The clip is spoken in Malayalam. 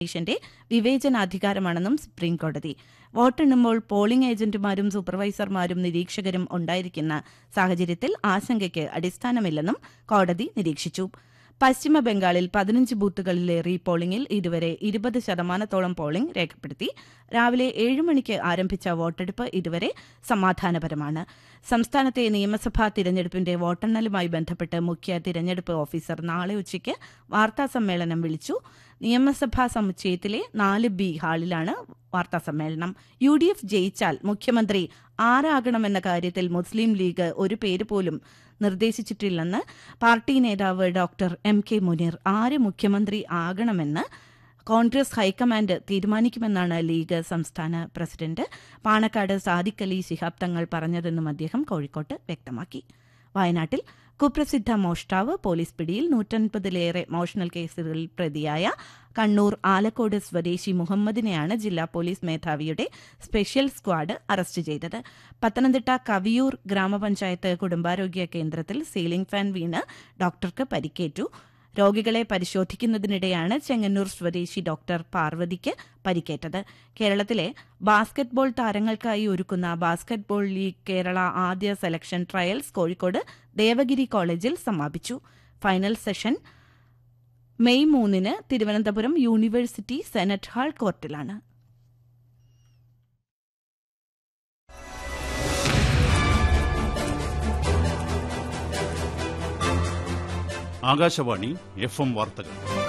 കമ്മീഷന്റെ വിവേചനാധികാരമാണെന്നും സുപ്രീം കോടതി വോട്ടെണ്ണുമ്പോൾ പോളിംഗ് ഏജന്റുമാരും സൂപ്പർവൈസർമാരും നിരീക്ഷകരും ഉണ്ടായിരിക്കുന്ന സാഹചര്യത്തിൽ ആശങ്കയ്ക്ക് അടിസ്ഥാനമില്ലെന്നും കോടതി നിരീക്ഷിച്ചു പശ്ചിമ ബംഗാളിൽ പതിനഞ്ച് ബൂത്തുകളിലെ റീപോളിംഗിൽ ഇതുവരെ ഇരുപത് ശതമാനത്തോളം പോളിംഗ് രേഖപ്പെടുത്തി രാവിലെ ഏഴ് മണിക്ക് ആരംഭിച്ച വോട്ടെടുപ്പ് ഇതുവരെ സമാധാനപരമാണ് സംസ്ഥാനത്തെ നിയമസഭാ തിരഞ്ഞെടുപ്പിന്റെ വോട്ടെണ്ണലുമായി ബന്ധപ്പെട്ട് മുഖ്യ തിരഞ്ഞെടുപ്പ് ഓഫീസർ നാളെ ഉച്ചയ്ക്ക് വാർത്താസമ്മേളനം വിളിച്ചു നിയമസഭാ സമുച്ചയത്തിലെ നാല് ബി ഹാളിലാണ് വാർത്താസമ്മേളനം യു ഡി എഫ് ജയിച്ചാൽ മുഖ്യമന്ത്രി ആരാകണമെന്ന കാര്യത്തിൽ മുസ്ലിം ലീഗ് ഒരു പേര് പോലും നിർദ്ദേശിച്ചിട്ടില്ലെന്ന് പാർട്ടി നേതാവ് ഡോക്ടർ എം കെ മുനീർ ആര് മുഖ്യമന്ത്രി ആകണമെന്ന് കോൺഗ്രസ് ഹൈക്കമാൻഡ് തീരുമാനിക്കുമെന്നാണ് ലീഗ് സംസ്ഥാന പ്രസിഡന്റ് പാണക്കാട് സാദിഖ് അലി ശിഹാബ് തങ്ങൾ പറഞ്ഞതെന്നും അദ്ദേഹം കോഴിക്കോട്ട് വ്യക്തമാക്കി വയനാട്ടിൽ കുപ്രസിദ്ധ മോഷ്ടാവ് പോലീസ് പിടിയിൽ നൂറ്റൻപതിലേറെ മോഷണൽ കേസുകളിൽ പ്രതിയായ കണ്ണൂർ ആലക്കോട് സ്വദേശി മുഹമ്മദിനെയാണ് ജില്ലാ പോലീസ് മേധാവിയുടെ സ്പെഷ്യൽ സ്ക്വാഡ് അറസ്റ്റ് ചെയ്തത് പത്തനംതിട്ട കവിയൂർ ഗ്രാമപഞ്ചായത്ത് കുടുംബാരോഗ്യ കേന്ദ്രത്തിൽ സീലിംഗ് ഫാൻ വീണ് ഡോക്ടർക്ക് പരിക്കേറ്റു രോഗികളെ പരിശോധിക്കുന്നതിനിടെയാണ് ചെങ്ങന്നൂർ സ്വദേശി ഡോക്ടർ പാർവതിക്ക് പരിക്കേറ്റത് കേരളത്തിലെ ബാസ്കറ്റ്ബോൾ താരങ്ങൾക്കായി ഒരുക്കുന്ന ബാസ്കറ്റ്ബോൾ ലീഗ് കേരള ആദ്യ സെലക്ഷൻ ട്രയൽസ് കോഴിക്കോട് ദേവഗിരി കോളേജിൽ സമാപിച്ചു ഫൈനൽ സെഷൻ മെയ് മൂന്നിന് തിരുവനന്തപുരം യൂണിവേഴ്സിറ്റി സെനറ്റ് ഹാൾ കോർട്ടിലാണ് ആകാശവാണി എഫ് എം വാർത്തകൾ